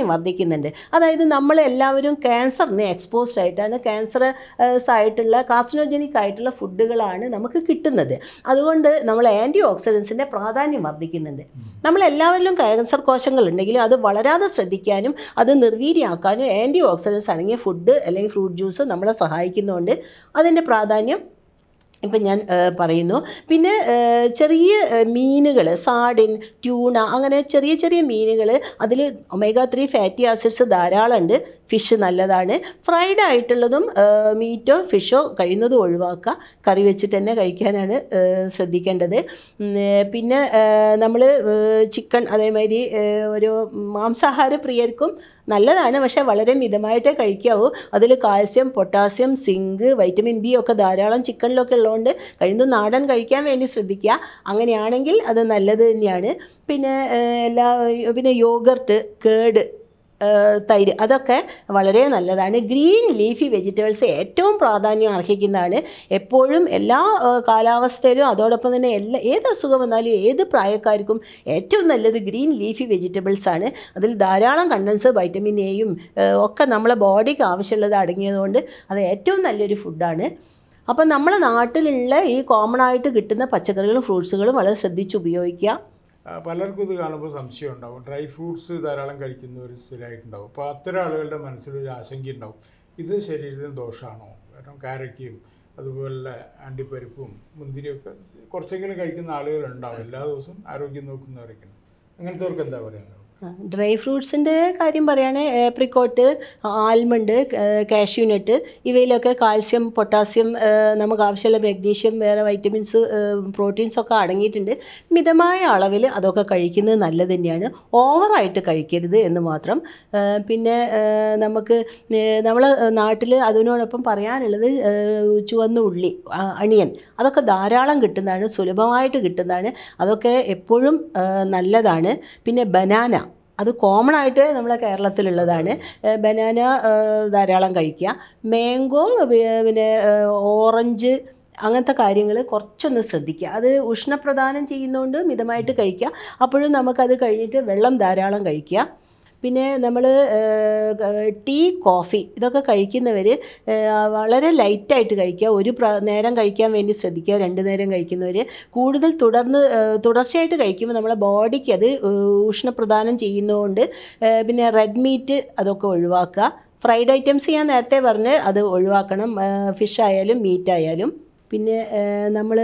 പ്രാധാന്യം വർദ്ധിക്കുന്നുണ്ട് അതായത് നമ്മൾ എല്ലാവരും ക്യാൻസറിന് എക്സ്പോസ്ഡ് ആയിട്ടാണ് ക്യാൻസർ ആയിട്ടുള്ള കാർസിനോജനിക് ആയിട്ടുള്ള ഫുഡുകളാണ് നമുക്ക് കിട്ടുന്നത് അതുകൊണ്ട് നമ്മൾ ആൻറ്റി ഓക്സിഡൻസിൻ്റെ പ്രാധാന്യം വർദ്ധിക്കുന്നുണ്ട് നമ്മളെല്ലാവരിലും ക്യാൻസർ കോശങ്ങൾ ഉണ്ടെങ്കിലും അത് വളരാതെ ശ്രദ്ധിക്കാനും അത് നിർവീര്യമാക്കാനും ആൻറ്റി ഓക്സിഡൻസ് അടങ്ങിയ ഫുഡ് അല്ലെങ്കിൽ ഫ്രൂട്ട് ജ്യൂസ് നമ്മളെ സഹായിക്കുന്നതുകൊണ്ട് അതിൻ്റെ പ്രാധാന്യം ഇപ്പം ഞാൻ ആ, പറയുന്നു പിന്നെ ആ, ചെറിയ മീനുകൾ സാഡിൻ ട്യൂണ അങ്ങനെ ചെറിയ ചെറിയ മീനുകൾ അതിൽ ഒമേഗ ത്രീ ഫാറ്റി ആസിഡ്സ് ധാരാളം ഉണ്ട് ഫിഷ് നല്ലതാണ് ഫ്രൈഡ് ആയിട്ടുള്ളതും മീറ്റോ ഫിഷോ കഴിയുന്നതും ഒഴിവാക്കുക കറി വെച്ചിട്ട് തന്നെ കഴിക്കാനാണ് ആ, ശ്രദ്ധിക്കേണ്ടത് ഉം, ഏ, പിന്നെ നമ്മൾ ചിക്കൻ അതേമാതിരി ഏ, ഒരു മാംസാഹാര പ്രിയർക്കും നല്ലതാണ് പക്ഷേ വളരെ മിതമായിട്ടേ കഴിക്കാവൂ അതിൽ calcium potassium zinc vitamin B ഒക്കെ ധാരാളം ചിക്കനിലൊക്കെ ഉള്ളതുകൊണ്ട് കഴിയുന്നത് നാടൻ കഴിക്കാൻ വേണ്ടി ശ്രദ്ധിക്കുക അങ്ങനെയാണെങ്കിൽ അത് നല്ലത് തന്നെയാണ് പിന്നെ ഏഹ്, എല്ലാ പിന്നെ യോഗർട്ട് കേട് ഏഹ്, തൈര് അതൊക്കെ വളരെ നല്ലതാണ് ഗ്രീൻ ലീഫി വെജിറ്റബിൾസ് ഏറ്റവും പ്രാധാന്യം അർഹിക്കുന്നതാണ് എപ്പോഴും എല്ലാ ഏഹ്, കാലാവസ്ഥയിലും അതോടൊപ്പം തന്നെ എല്ലാ ഏത് അസുഖം വന്നാലും ഏത് പ്രായക്കാർക്കും ഏറ്റവും നല്ലത് ഗ്രീൻ ലീഫി വെജിറ്റബിൾസ് ആണ് അതിൽ ധാരാളം കണ്ടൻസ് വൈറ്റമിൻ എയും ഏഹ്, ഒക്കെ നമ്മളെ ബോഡിക്ക് ആവശ്യമുള്ളത് അടങ്ങിയതുകൊണ്ട് അത് ഏറ്റവും നല്ലൊരു ഫുഡാണ് അപ്പം നമ്മളെ നാട്ടിലുള്ള ഈ കോമൺ ആയിട്ട് കിട്ടുന്ന പച്ചക്കറികളും ഫ്രൂട്ട്സുകളും വളരെ ശ്രദ്ധിച്ച് ഉപയോഗിക്കുക ആ, പലർക്കും ഇത് കാണുമ്പോൾ സംശയം ഉണ്ടാവും ഡ്രൈ ഫ്രൂട്ട്സ് ധാരാളം കഴിക്കുന്നവർ സ്ഥിരമായിട്ടുണ്ടാവും അപ്പോൾ അത്തരം ആളുകളുടെ മനസ്സിലൊരു ആശങ്ക ഉണ്ടാവും ഇത് ശരീരത്തിന് ദോഷമാണോ കാരണം കാരക്കയും അതുപോലെ അണ്ടിപ്പരിപ്പും മുന്തിരിയൊക്കെ കുറച്ചെങ്കിലും കഴിക്കുന്ന ആളുകളുണ്ടാവും എല്ലാ ദിവസവും ആരോഗ്യം നോക്കുന്നവരൊക്കെയാണ് അങ്ങനത്തെവർക്ക് എന്താ പറയുന്നത് ഡ്രൈ ഫ്രൂട്ട്സിൻ്റെ കാര്യം പറയുകയാണെങ്കിൽ ഏപ്രിക്കോട്ട് ആൽമണ്ട് കാഷ്യൂനട്ട് ഇവയിലൊക്കെ കാൽസ്യം പൊട്ടാസ്യം ഏഹ്, നമുക്ക് ആവശ്യമുള്ള മാഗ്നീഷ്യം വേറെ വൈറ്റമിൻസ് പ്രോട്ടീൻസ് ഒക്കെ അടങ്ങിയിട്ടുണ്ട് മിതമായ അളവിൽ അതൊക്കെ കഴിക്കുന്നത് നല്ലത് തന്നെയാണ് ഓവറായിട്ട് കഴിക്കരുത് എന്ന് മാത്രം ഏഹ്, പിന്നെ ഏഹ്, നമുക്ക് നമ്മളെ നാട്ടിൽ അതിനോടൊപ്പം പറയാനുള്ളത് ഏഹ്, ചുവന്ന ഉള്ളി ആ, അണിയൻ അതൊക്കെ ധാരാളം കിട്ടുന്നതാണ് സുലഭമായിട്ട് കിട്ടുന്നതാണ് അതൊക്കെ എപ്പോഴും ഏഹ്, നല്ലതാണ് പിന്നെ ബനാന അത് കോമൺ ആയിട്ട് നമ്മളെ കേരളത്തിലുള്ളതാണ് ഏഹ് ബനാന ഏഹ് ധാരാളം കഴിക്കുക മാംഗോ പിന്നെ ഏഹ് ഓറഞ്ച് അങ്ങനത്തെ കാര്യങ്ങൾ കുറച്ചൊന്ന് ശ്രദ്ധിക്കുക അത് ഉഷ്ണപ്രദാനം ചെയ്യുന്നതുകൊണ്ട് മിതമായിട്ട് കഴിക്കുക അപ്പോഴും നമുക്കത് കഴിഞ്ഞിട്ട് വെള്ളം ധാരാളം കഴിക്കുക പിന്നെ നമ്മൾ ടീ കോഫി ഇതൊക്കെ കഴിക്കുന്നവർ വളരെ ലൈറ്റായിട്ട് കഴിക്കുക ഒരു പ്ര നേരം കഴിക്കാൻ വേണ്ടി ശ്രദ്ധിക്കുക രണ്ട് നേരം കഴിക്കുന്നവർ കൂടുതൽ തുടർന്ന് ഏഹ് തുടർച്ചയായിട്ട് കഴിക്കുമ്പോൾ നമ്മളെ ബോഡിക്ക് അത് ഏഹ് ഉഷ്ണപ്രദാനം ചെയ്യുന്നതുകൊണ്ട് ഏഹ് പിന്നെ റെഡ് മീറ്റ് അതൊക്കെ ഒഴിവാക്കുക ഫ്രൈഡ് ഐറ്റംസ് ഞാൻ നേരത്തെ പറഞ്ഞ് അത് ഒഴിവാക്കണം ഫിഷ് ആയാലും മീറ്റ് ആയാലും പിന്നെ നമ്മൾ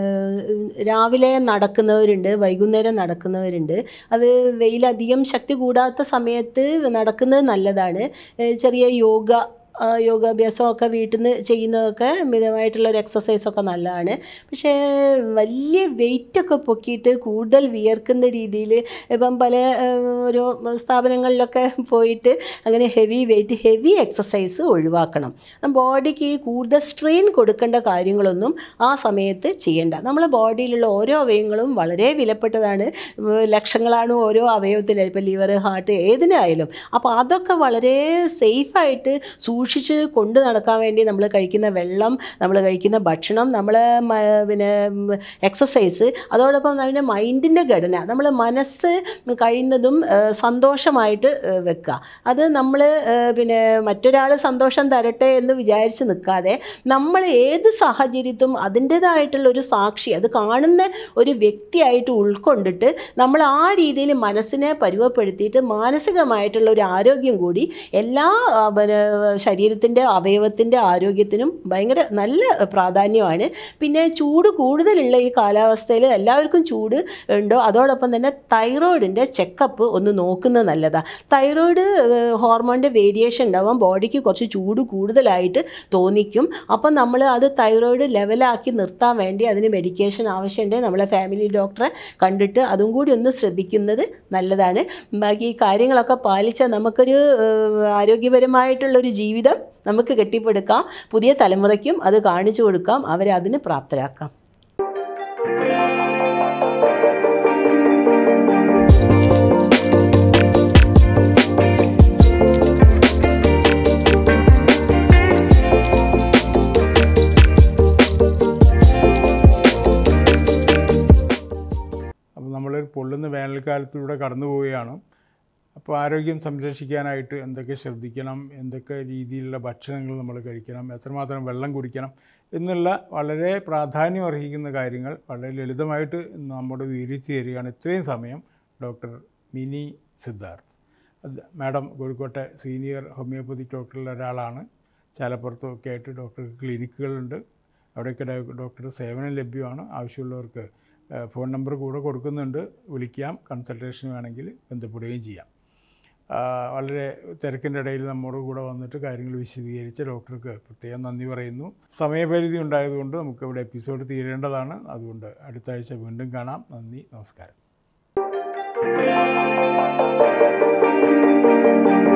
രാവിലെ നടക്കുന്നവരുണ്ട് വൈകുന്നേരം നടക്കുന്നവരുണ്ട് അത് വെയിലധികം ശക്തി കൂടാത്ത സമയത്ത് നടക്കുന്നത് നല്ലതാണ് ഏഹ് ചെറിയ യോഗ ആ, യോഗാഭ്യാസമൊക്കെ വീട്ടിൽ നിന്ന് ചെയ്യുന്നതൊക്കെ മിതമായിട്ടുള്ള ഒരു എക്സസൈസൊക്കെ നല്ലതാണ് പക്ഷേ വലിയ വെയിറ്റൊക്കെ പൊക്കിയിട്ട് കൂടുതൽ വിയർക്കുന്ന രീതിയിൽ ഇപ്പം പല ഏഹ്, ഒരു സ്ഥാപനങ്ങളിലൊക്കെ പോയിട്ട് അങ്ങനെ ഹെവി വെയിറ്റ് ഹെവി എക്സസൈസ് ഒഴിവാക്കണം ബോഡിക്ക് കൂടുതൽ സ്ട്രെയിൻ കൊടുക്കേണ്ട കാര്യങ്ങളൊന്നും ആ സമയത്ത് ചെയ്യേണ്ട നമ്മളെ ബോഡിയിലുള്ള ഓരോ അവയവങ്ങളും വളരെ വിലപ്പെട്ടതാണ് ഉം, ലക്ഷങ്ങളാണ് ഓരോ അവയവത്തിലും ഇപ്പോൾ ലിവർ ഹാർട്ട് ഏതിനായാലും അപ്പോൾ അതൊക്കെ വളരെ സേഫായിട്ട് സൂക്ഷിച്ച് കൊണ്ട് നടക്കാൻ വേണ്ടി നമ്മൾ കഴിക്കുന്ന വെള്ളം നമ്മൾ കഴിക്കുന്ന ഭക്ഷണം നമ്മൾ പിന്നെ എക്സസൈസ് അതോടൊപ്പം അതിൻ്റെ മൈൻഡിൻ്റെ ഘടന നമ്മൾ മനസ്സ് കഴിയുന്നതും ആ, സന്തോഷമായിട്ട് ആ, വെക്കുക അത് നമ്മൾ പിന്നെ മറ്റൊരാൾ സന്തോഷം തരട്ടെ എന്ന് വിചാരിച്ച് നിൽക്കാതെ നമ്മൾ ഏത് സാഹചര്യത്തും അതിൻ്റേതായിട്ടുള്ള ഒരു സാക്ഷി അത് കാണുന്ന ഒരു വ്യക്തിയായിട്ട് ഉൾക്കൊണ്ടിട്ട് നമ്മൾ ആ രീതിയിൽ മനസ്സിനെ പരുവപ്പെടുത്തിയിട്ട് മാനസികമായിട്ടുള്ള ഒരു ആരോഗ്യം കൂടി എല്ലാ ആ, പിന്നെ ശരീരത്തിൻ്റെ അവയവത്തിൻ്റെ ആരോഗ്യത്തിനും ഭയങ്കര നല്ല പ്രാധാന്യമാണ് പിന്നെ ചൂട് കൂടുതലുള്ള ഈ കാലാവസ്ഥയിൽ എല്ലാവർക്കും ചൂട് ഉണ്ടോ അതോടൊപ്പം തന്നെ തൈറോയിഡിൻ്റെ ചെക്കപ്പ് ഒന്ന് നോക്കുന്നത് നല്ലതാണ് തൈറോയിഡ് ഹോർമോണിൻ്റെ വേരിയേഷൻ ഉണ്ടാവാം ബോഡിക്ക് കുറച്ച് ചൂട് കൂടുതലായിട്ട് തോന്നിക്കും അപ്പം നമ്മൾ അത് തൈറോയിഡ് ലെവലാക്കി നിർത്താൻ വേണ്ടി അതിന് മെഡിക്കേഷൻ ആവശ്യമുണ്ടെങ്കിൽ നമ്മളെ ഫാമിലി ഡോക്ടറെ കണ്ടിട്ട് അതും കൂടി ഒന്ന് ശ്രദ്ധിക്കുന്നത് നല്ലതാണ് ബാക്കി ഈ കാര്യങ്ങളൊക്കെ പാലിച്ചാൽ നമുക്കൊരു ഏഹ്, ആരോഗ്യപരമായിട്ടുള്ളൊരു ജീവിതം നമുക്ക് കെട്ടിപ്പടുക്കാം പുതിയ തലമുറയ്ക്കും അത് കാണിച്ചു കൊടുക്കാം അവരെ അതിന് പ്രാപ്തരാക്കാം അപ്പോൾ നമ്മൾ പൊള്ളുന്ന വേനൽക്കാലത്തിലൂടെ കടന്നു പോവുകയാണ് അപ്പോൾ ആരോഗ്യം സംരക്ഷിക്കാനായിട്ട് എന്തൊക്കെ ശ്രദ്ധിക്കണം എന്തൊക്കെ രീതിയിലുള്ള ഭക്ഷണങ്ങൾ നമ്മൾ കഴിക്കണം എത്രമാത്രം വെള്ളം കുടിക്കണം എന്നുള്ള വളരെ പ്രാധാന്യം അർഹിക്കുന്ന കാര്യങ്ങൾ വളരെ ലളിതമായിട്ട് നമ്മുടെ വിവരിച്ചു തരികയാണ് ഇത്രയും സമയം ഡോക്ടർ മിനി സിദ്ധാർത്ഥ് അത് മാഡം കോഴിക്കോട്ടെ സീനിയർ ഹോമിയോപ്പതിക് ഡോക്ടറിൽ ഒരാളാണ് ചാലപ്പുറത്തൊക്കെ ആയിട്ട് ഡോക്ടർക്ക് ക്ലിനിക്കുകളുണ്ട് അവിടെയൊക്കെ ഡോ- ഡോക്ടറുടെ സേവനം ലഭ്യമാണ് ആവശ്യമുള്ളവർക്ക് ഏഹ്, ഫോൺ നമ്പർ കൂടെ കൊടുക്കുന്നുണ്ട് വിളിക്കാം കൺസൾട്ടേഷൻ വേണമെങ്കിൽ ബന്ധപ്പെടുകയും ചെയ്യാം ആ, വളരെ തിരക്കിൻ്റെ ഇടയിൽ നമ്മോട് കൂടെ വന്നിട്ട് കാര്യങ്ങൾ വിശദീകരിച്ച ഡോക്ടർക്ക് പ്രത്യേകം നന്ദി പറയുന്നു സമയപരിധി ഉണ്ടായതുകൊണ്ട് നമുക്ക് ഇവിടെ എപ്പിസോഡ് തീരേണ്ടതാണ് അതുകൊണ്ട് അടുത്ത ആഴ്ച വീണ്ടും കാണാം നന്ദി നമസ്കാരം